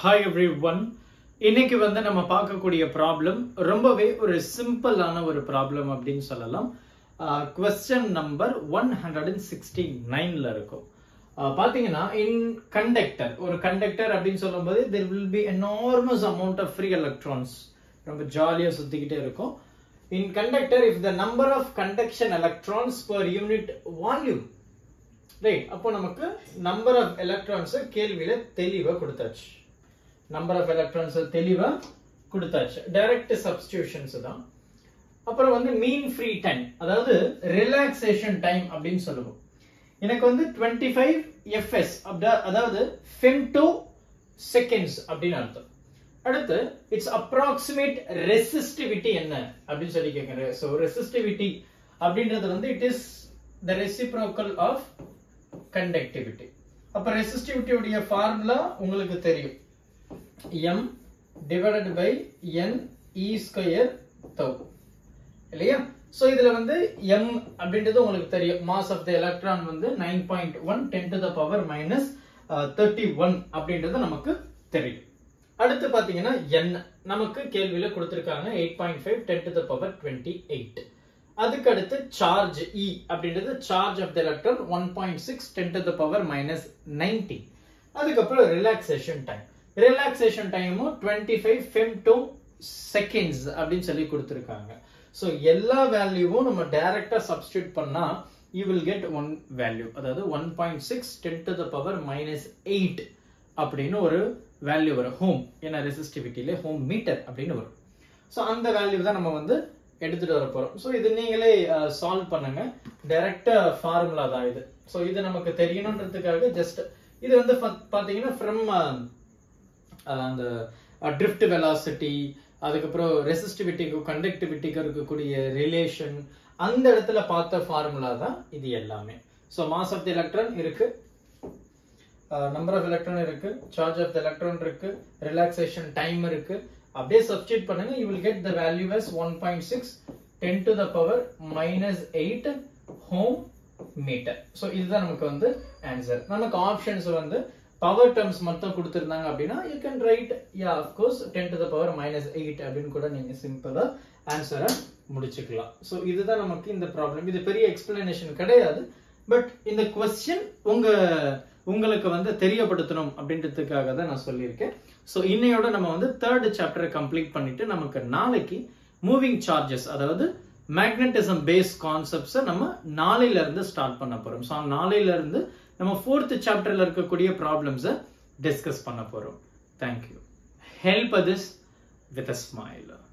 hi every one இன்னைக்கு வந்து நம்ம பார்க்கக்கூடிய ப்ராப்ளம் ரொம்பவே ஒரு சிம்பிளான ஒரு ப்ராப்ளம் அப்படின்னு சொல்லலாம் question number one hundred and sixty நைன்ல இருக்கும் ஆஹ் பாத்தீங்கன்னா இன் கண்டக்டர் ஒரு கண்டக்டர் அப்படின்னு சொல்லும்போது there will be enormous amount of free electrons ரொம்ப ஜாலியா சுத்திக்கிட்டே இருக்கும் in conductor if the number of conduction electrons per unit volume right அப்போ நமக்கு நம்பர் ஆஃப் எலக்ட்ரான்ஸ் கேள்வியில தெளிவா கொடுத்தாச்சு நம்பர் ஆஃப் எலக்ட்ரான்ஸ் தெளிவா கொடுத்தாச்சு டைரக்ட் சப்ஸ்டியூஷன்ஸ் தான் அப்புறம் வந்து மீன் ஃப்ரீ டைம் அதாவது ரிலாக்ஸேஷன் டைம் அப்படின்னு சொல்லுவோம் எனக்கு வந்து டுவெண்ட்டி ஃபைவ் எஃப்எஸ் அதாவது ஃபெம்டோ செகண்ட்ஸ் அப்படின்னு அர்த்தம் அடுத்து இட்ஸ் அப்ராக்சிமேட் ரெசிஸ்டிவிட்டி என்ன அப்படின்னு சொல்லி கேட்கிறேன் ஸோ ரெசிஸ்டிவிட்டி அப்படின்றது வந்து it is the reciprocal of conductivity அப்ப ரெசிஸ்டிவிட்டியுடைய ஃபார்முலா உங்களுக்கு தெரியும் M divided by N E square tau இல்லையா சோ இதுல வந்து எம் அப்படின்றது உங்களுக்கு தெரியும் மாஸ் ஆஃப் த எலக்ட்ரான் வந்து nine point one ten to the power minus thirty one அப்படின்றது நமக்கு தெரியும் அடுத்து பாத்தீங்கன்னா என் நமக்கு கேள்வியில கொடுத்திருக்காங்க eight point five ten to the power twenty eight அதுக்கு அடுத்து சார்ஜ் இ அப்படின்றது charge of the electron one point six ten to the power minus ninety அதுக்கப்புறம் ரிலாக்ஸேஷன் டைம் ரிலாக்ஸேஷன் டைமும் twenty five femtoseconds அப்படின்னு சொல்லி கொடுத்துருக்காங்க so எல்லா வேல்யூவும் நம்ம டைரக்டா சப்ஸ்டியூட் பண்ணா you will get one value அதாவது one point six ten to the power minus eight அப்படின்னு ஒரு வேல்யூ வரும் ஹோம் ஏன்னா ரெசிஸ்டிவிட்டியில ஹோம் மீட்டர் அப்படின்னு வரும் ஸோ அந்த வேல்யூ தான் நம்ம வந்து எடுத்துட்டு வர போறோம் ஸோ இது நீங்களே சால்வ் பண்ணுங்க டைரக்டா ஃபார்முலா தான் இது ஸோ இது நமக்கு தெரியணுன்றதுக்காக ஜஸ்ட் இது வந்து பாத்தீங்கன்னா ஃப்ரம் அந்த ட்ரிஃப்ட் வெலாசிட்டி அதுக்கப்புறம் ரெசிஸ்டிவிட்டிக்கும் கண்டக்டிவிட்டிக்கும் இருக்கக்கூடிய ரிலேஷன் அந்த இடத்துல பார்த்த ஃபார்முலா தான் இது எல்லாமே so mass of the electron இருக்கு நம்பர் ஆஃப் எலக்ட்ரான் இருக்கு சார்ஜ் ஆஃப் த எலக்ட்ரான் இருக்கு ரிலாக்ஸேஷன் டைம் இருக்கு அப்படியே சப்ஸ்டியூட் பண்ணுங்க you will get the value as one point six ten to the power minus eight ohm metre so இதுதான் நமக்கு வந்து answer நமக்கு ஆப்ஷன்ஸ் வந்து பவர் டேர்ம்ஸ் மட்டும் கொடுத்துருந்தாங்க அப்படின்னா you can write ya of course ten to the power minus eight அப்படின்னு கூட நீங்க சிம்பிளா ஆன்சரை முடிச்சுக்கலாம் ஸோ இதுதான் நமக்கு இந்த ப்ராப்ளம் இது பெரிய எக்ஸ்பிளனேஷன் கிடையாது பட் இந்த கொஸ்டின் உங்க உங்களுக்கு வந்து தெரியப்படுத்தணும் அப்படின்றதுக்காக தான் நான் சொல்லியிருக்கேன் ஸோ இன்னையோட நம்ம வந்து தேர்ட் சாப்டரை கம்ப்ளீட் பண்ணிட்டு நமக்கு நாளைக்கு மூவிங் சார்ஜஸ் அதாவது மேக்னட்டிசம் பேஸ் கான்செப்ட்ஸை நம்ம நாளையில இருந்து ஸ்டார்ட் பண்ண போறோம் ஸோ நாளையில இருந்து நம்ம ஃபோர்த் சாப்டர்ல இருக்கக்கூடிய ப்ராப்ளம்ஸை டிஸ்கஸ் பண்ண போறோம் thank you help this with a smile